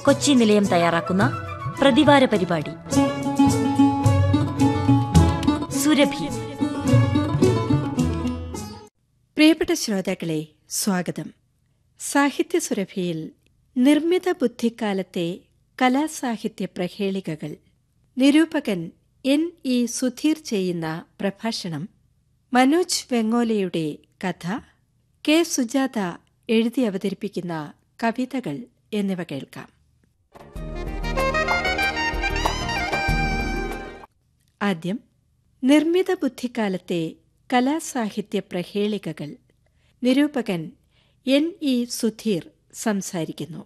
കൊച്ചി നിലയം തയ്യാറാക്കുന്ന പ്രതിവാര പരിപാടി സുരഭി പ്രിയപ്പെട്ട ശ്രോതാക്കളെ സ്വാഗതം സാഹിത്യ സുരഭിയിൽ നിർമ്മിത ബുദ്ധിക്കാലത്തെ കലാസാഹിത്യ പ്രഹേളികകൾ നിരൂപകൻ എൻ ഇ സുധീർ ചെയ്യുന്ന പ്രഭാഷണം മനോജ് വെങ്ങോലയുടെ കഥ കെ സുജാത എഴുതി അവതരിപ്പിക്കുന്ന കവിതകൾ എന്നിവ കേൾക്കാം ആദ്യം നിർമ്മിത ബുദ്ധിക്കാലത്തെ കലാസാഹിത്യ പ്രഹേളികകൾ നിരൂപകൻ എൻ ഇ സുധീർ സംസാരിക്കുന്നു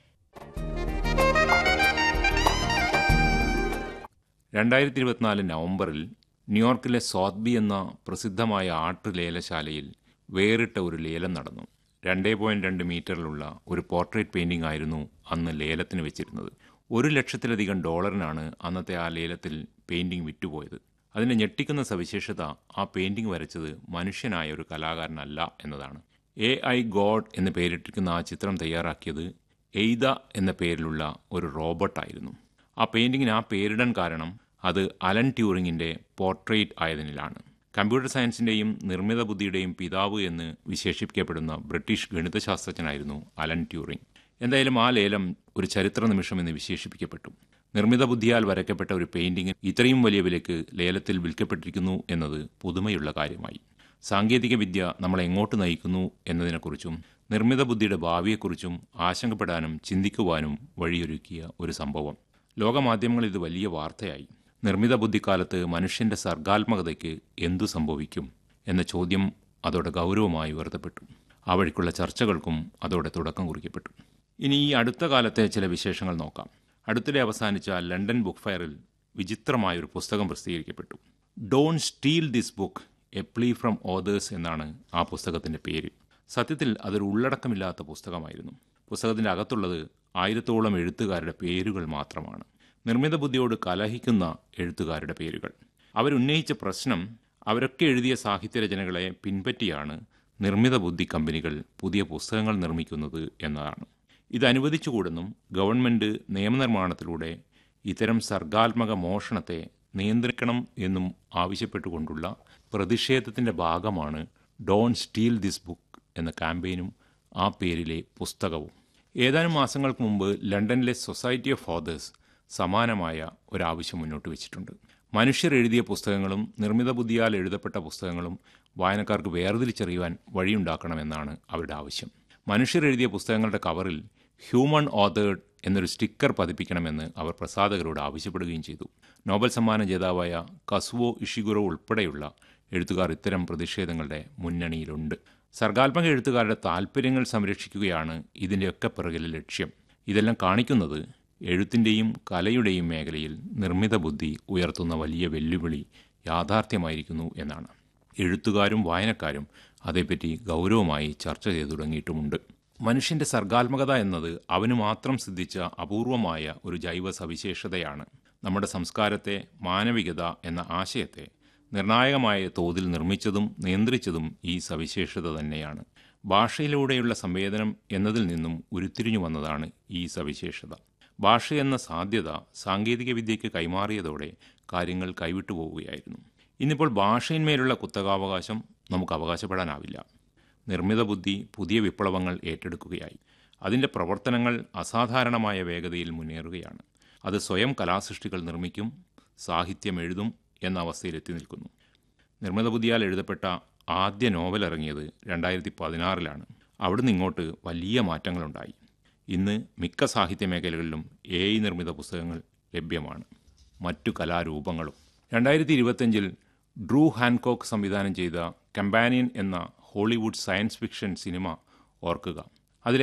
രണ്ടായിരത്തി ഇരുപത്തിനാല് നവംബറിൽ ന്യൂയോർക്കിലെ സോത്ബി എന്ന പ്രസിദ്ധമായ ആർട്ട് ലേലശാലയിൽ വേറിട്ട ഒരു ലേലം നടന്നു രണ്ടേ പോയിന്റ് രണ്ട് മീറ്ററിലുള്ള ഒരു പോർട്രേറ്റ് പെയിന്റിംഗ് ആയിരുന്നു അന്ന് ലേലത്തിന് വെച്ചിരുന്നത് ഒരു ലക്ഷത്തിലധികം ഡോളറിനാണ് അന്നത്തെ ആ ലേലത്തിൽ പെയിന്റിംഗ് വിറ്റുപോയത് അതിന്റെ ഞെട്ടിക്കുന്ന സവിശേഷത ആ പെയിന്റിംഗ് വരച്ചത് മനുഷ്യനായ ഒരു കലാകാരനല്ല എന്നതാണ് എ ഐ ഗോഡ് എന്ന് പേരിട്ടിരിക്കുന്ന ആ ചിത്രം തയ്യാറാക്കിയത് എയ്ത എന്ന പേരിലുള്ള ഒരു റോബോട്ടായിരുന്നു ആ പെയിന്റിങ്ങിന് ആ പേരിടാൻ കാരണം അത് അലൻ ട്യൂറിങ്ങിന്റെ പോർട്രേറ്റ് ആയതിനാലാണ് കമ്പ്യൂട്ടർ സയൻസിന്റെയും നിർമ്മിത ബുദ്ധിയുടെയും പിതാവ് എന്ന് വിശേഷിപ്പിക്കപ്പെടുന്ന ബ്രിട്ടീഷ് ഗണിതശാസ്ത്രജ്ഞനായിരുന്നു അലൻ ട്യൂറിംഗ് എന്തായാലും ആ ലേലം ഒരു ചരിത്ര നിമിഷം എന്ന് വിശേഷിപ്പിക്കപ്പെട്ടു നിർമ്മിത ബുദ്ധിയാൽ വരയ്ക്കപ്പെട്ട ഒരു പെയിന്റിംഗ് ഇത്രയും വലിയ വിലയ്ക്ക് ലേലത്തിൽ വിൽക്കപ്പെട്ടിരിക്കുന്നു എന്നത് പുതുമയുള്ള കാര്യമായി സാങ്കേതിക വിദ്യ നമ്മളെ എങ്ങോട്ട് നയിക്കുന്നു എന്നതിനെക്കുറിച്ചും നിർമ്മിത ബുദ്ധിയുടെ ഭാവിയെക്കുറിച്ചും ആശങ്കപ്പെടാനും ചിന്തിക്കുവാനും വഴിയൊരുക്കിയ ഒരു സംഭവം ലോകമാധ്യമങ്ങളിൽ ഇത് വലിയ വാർത്തയായി നിർമ്മിത ബുദ്ധിക്കാലത്ത് മനുഷ്യന്റെ സർഗാത്മകതയ്ക്ക് എന്തു സംഭവിക്കും എന്ന ചോദ്യം അതോടെ ഗൗരവമായി ഉയർത്തപ്പെട്ടു ആ വഴിക്കുള്ള ചർച്ചകൾക്കും അതോടെ തുടക്കം കുറിക്കപ്പെട്ടു ഇനി ഈ അടുത്ത കാലത്തെ ചില വിശേഷങ്ങൾ നോക്കാം അടുത്തിടെ അവസാനിച്ച ലണ്ടൻ ബുക്ക് ഫെയറിൽ വിചിത്രമായൊരു പുസ്തകം പ്രസിദ്ധീകരിക്കപ്പെട്ടു don't steal this book a plea from authors എന്നാണ് ആ പുസ്തകത്തിന്റെ പേര് സത്യത്തിൽ അതൊരു ഉള്ളടക്കമില്ലാത്ത പുസ്തകമായിരുന്നു പുസ്തകത്തിന്റെ അകത്തുള്ളത് ആയിരത്തോളം എഴുത്തുകാരുടെ പേരുകൾ മാത്രമാണ് നിർമ്മിത ബുദ്ധിയോട് കലഹിക്കുന്ന എഴുത്തുകാരുടെ പേരുകൾ അവരുന്നയിച്ച പ്രശ്നം അവരൊക്കെ എഴുതിയ സാഹിത്യരചനകളെ പിൻപറ്റിയാണ് നിർമ്മിത ബുദ്ധി കമ്പനികൾ പുതിയ പുസ്തകങ്ങൾ നിർമ്മിക്കുന്നത് എന്നതാണ് ഇത് അനുവദിച്ചുകൂടെന്നും ഗവൺമെന്റ് നിയമനിർമ്മാണത്തിലൂടെ ഇത്തരം സർഗാത്മക മോഷണത്തെ നിയന്ത്രിക്കണം എന്നും ആവശ്യപ്പെട്ടുകൊണ്ടുള്ള പ്രതിഷേധത്തിന്റെ ഭാഗമാണ് ഡോൺ സ്റ്റീൽ ദിസ് ബുക്ക് എന്ന ക്യാമ്പയിനും ആ പേരിലെ പുസ്തകവും ഏതാനും മാസങ്ങൾക്ക് മുമ്പ് ലണ്ടനിലെ സൊസൈറ്റി ഓഫ് ഫാദേഴ്സ് സമാനമായ ഒരാവശ്യം മുന്നോട്ട് വെച്ചിട്ടുണ്ട് മനുഷ്യർ എഴുതിയ പുസ്തകങ്ങളും നിർമ്മിത ബുദ്ധിയാൽ എഴുതപ്പെട്ട പുസ്തകങ്ങളും വായനക്കാർക്ക് വേർതിരിച്ചറിയുവാൻ വഴിയുണ്ടാക്കണമെന്നാണ് അവരുടെ ആവശ്യം മനുഷ്യർ എഴുതിയ പുസ്തകങ്ങളുടെ കവറിൽ ഹ്യൂമൺ ഓതേർഡ് എന്നൊരു സ്റ്റിക്കർ പതിപ്പിക്കണമെന്ന് അവർ പ്രസാധകരോട് ആവശ്യപ്പെടുകയും ചെയ്തു നോബൽ സമ്മാന ജേതാവായ കസുവോ ഇഷിഗുറോ ഉൾപ്പെടെയുള്ള എഴുത്തുകാർ ഇത്തരം പ്രതിഷേധങ്ങളുടെ മുന്നണിയിലുണ്ട് സർഗാത്മക എഴുത്തുകാരുടെ താല്പര്യങ്ങൾ സംരക്ഷിക്കുകയാണ് ഇതിൻ്റെയൊക്കെ പിറകിലെ ലക്ഷ്യം ഇതെല്ലാം കാണിക്കുന്നത് എഴുത്തിൻ്റെയും കലയുടെയും മേഖലയിൽ നിർമ്മിത ബുദ്ധി ഉയർത്തുന്ന വലിയ വെല്ലുവിളി യാഥാർത്ഥ്യമായിരിക്കുന്നു എന്നാണ് എഴുത്തുകാരും വായനക്കാരും അതേപ്പറ്റി ഗൗരവമായി ചർച്ച ചെയ്തു തുടങ്ങിയിട്ടുമുണ്ട് മനുഷ്യന്റെ സർഗാത്മകത എന്നത് അവന് മാത്രം സിദ്ധിച്ച അപൂർവമായ ഒരു ജൈവ സവിശേഷതയാണ് നമ്മുടെ സംസ്കാരത്തെ മാനവികത എന്ന ആശയത്തെ നിർണായകമായ തോതിൽ നിർമ്മിച്ചതും നിയന്ത്രിച്ചതും ഈ സവിശേഷത തന്നെയാണ് ഭാഷയിലൂടെയുള്ള സംവേദനം എന്നതിൽ നിന്നും ഉരുത്തിരിഞ്ഞു വന്നതാണ് ഈ സവിശേഷത ഭാഷ എന്ന സാധ്യത സാങ്കേതികവിദ്യയ്ക്ക് കൈമാറിയതോടെ കാര്യങ്ങൾ കൈവിട്ടു പോവുകയായിരുന്നു ഇന്നിപ്പോൾ ഭാഷയിന്മേലുള്ള കുത്തകാവകാശം നമുക്ക് അവകാശപ്പെടാനാവില്ല നിർമ്മിത ബുദ്ധി പുതിയ വിപ്ലവങ്ങൾ ഏറ്റെടുക്കുകയായി അതിൻ്റെ പ്രവർത്തനങ്ങൾ അസാധാരണമായ വേഗതയിൽ മുന്നേറുകയാണ് അത് സ്വയം കലാസൃഷ്ടികൾ നിർമ്മിക്കും സാഹിത്യം എഴുതും എന്ന അവസ്ഥയിൽ എത്തി നിൽക്കുന്നു നിർമ്മിത ബുദ്ധിയാൽ എഴുതപ്പെട്ട ആദ്യ നോവൽ ഇറങ്ങിയത് രണ്ടായിരത്തി പതിനാറിലാണ് അവിടുന്ന് ഇങ്ങോട്ട് വലിയ മാറ്റങ്ങളുണ്ടായി ഇന്ന് മിക്ക സാഹിത്യ മേഖലകളിലും എ ഐ നിർമ്മിത പുസ്തകങ്ങൾ ലഭ്യമാണ് മറ്റു കലാരൂപങ്ങളും രണ്ടായിരത്തി ഇരുപത്തഞ്ചിൽ ഡ്രൂ ഹാൻകോക്ക് സംവിധാനം ചെയ്ത കമ്പാനിയൻ എന്ന ഹോളിവുഡ് സയൻസ് ഫിക്ഷൻ സിനിമ ഓർക്കുക